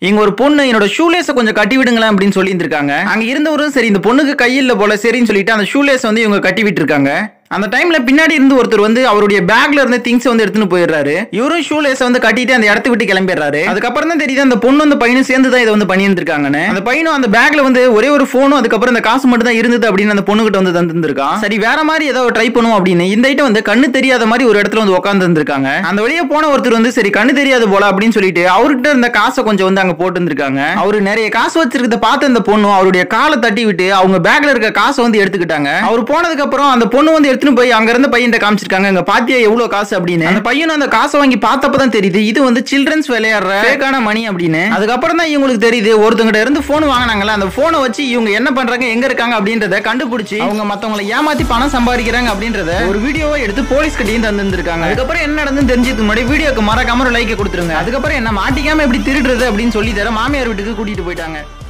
இங்க ஒரு பொண்ணு என்னோட ஷூலேஸ கொஞ்சம் கட்டி விடுங்களேன் அப்படின்னு சொல்லி இருந்திருக்காங்க அங்க இருந்தவரும் சரி இந்த பொண்ணுக்கு கையில் போல சரின்னு சொல்லிட்டு அந்த ஷூலேஸ் வந்து இவங்க கட்டி விட்டு இருக்காங்க அந்த டைம்ல பின்னாடி இருந்து ஒருத்தர் வந்து அவருடைய பேக்ல இருந்த திங்ஸ் வந்து எடுத்துன்னு போயிடுறாரு இவரும் ஷூலேஸ் வந்து கட்டிட்டு அந்த இடத்த விட்டு கிளம்பிடுறாரு அதுக்கப்புறம் தான் தெரியுது அந்த பொண்ணு அந்த பையனும் சேர்ந்து தான் இதை வந்து பண்ணியிருந்திருக்காங்கன்னு அந்த பையனும் அந்த பேக்ல வந்து ஒரே ஒரு போனும் அதுக்கப்புறம் இந்த காசு மட்டும் தான் இருந்தது அப்படின்னு அந்த பொண்ணுகிட்ட வந்து தந்துருக்கான் சரி வேற மாதிரி ஏதோ ட்ரை பண்ணுவோம் அப்படின்னு இந்த ஐட்டம் வந்து கண்ணு தெரியாத மாதிரி ஒரு இடத்துல வந்து உட்காந்து இருந்திருக்காங்க அந்த வழியே போன ஒருத்தர் வந்து சரி கண்ணு தெரியாது போல அப்படின்னு சொல்லிட்டு அவர்கிட்ட இருந்த காசை கொஞ்சம் வந்து அங்க போட்டு இருந்திருக்காங்க அவரு நிறைய காசு வச்சிருக்கிறத பார்த்து அந்த பொண்ணு அவருடைய காலை தட்டி விட்டு அவங்க பேக்ல இருக்க காசை வந்து எடுத்துக்கிட்டாங்க அவர் போனதுக்கு அப்புறம் அந்த பொண்ணு வந்து எடுத்துன்னு போய் அங்க இருந்த பையன் காமிச்சிருக்காங்க அங்க பாத்தியா எவ்வளவு காசு அப்படின்னு அந்த பையனும் அந்த காசை வாங்கி பார்த்தப்பதான் தெரியுது இது வந்து சில்ட்ரன்ஸ் விளையாடுற ஃபேக்கான மணி அப்படின்னு அதுக்கப்புறம் தான் இவங்களுக்கு தெரியுது ஒருத்தங்கிட்ட இருந்து போன் வாங்கினாங்கல்ல அந்த போனை வச்சு இவங்க என்ன பண்றாங்க எங்க இருக்காங்க அப்படின்றத கண்டுபிடிச்சு அவங்க மத்தவங்களை ஏமாத்தி பணம் சம்பாதிக்கிறாங்க அப்படின்றத ஒரு வீடியோவை எடுத்து போலீஸ் கிட்டையும் தந்துருக்காங்க அதுக்கப்புறம் என்ன நடந்துன்னு தெரிஞ்சதுக்கு முன்னாடி வீடியோக்கு மறக்காம ஒரு லைக் கொடுத்துருங்க அதுக்கப்புறம் என்ன மாட்டிக்காம எப்படி திருடுறது அப்படின்னு சொல்லி தர மாமியார் வீட்டுக்கு கூட்டிட்டு போயிட்டாங்க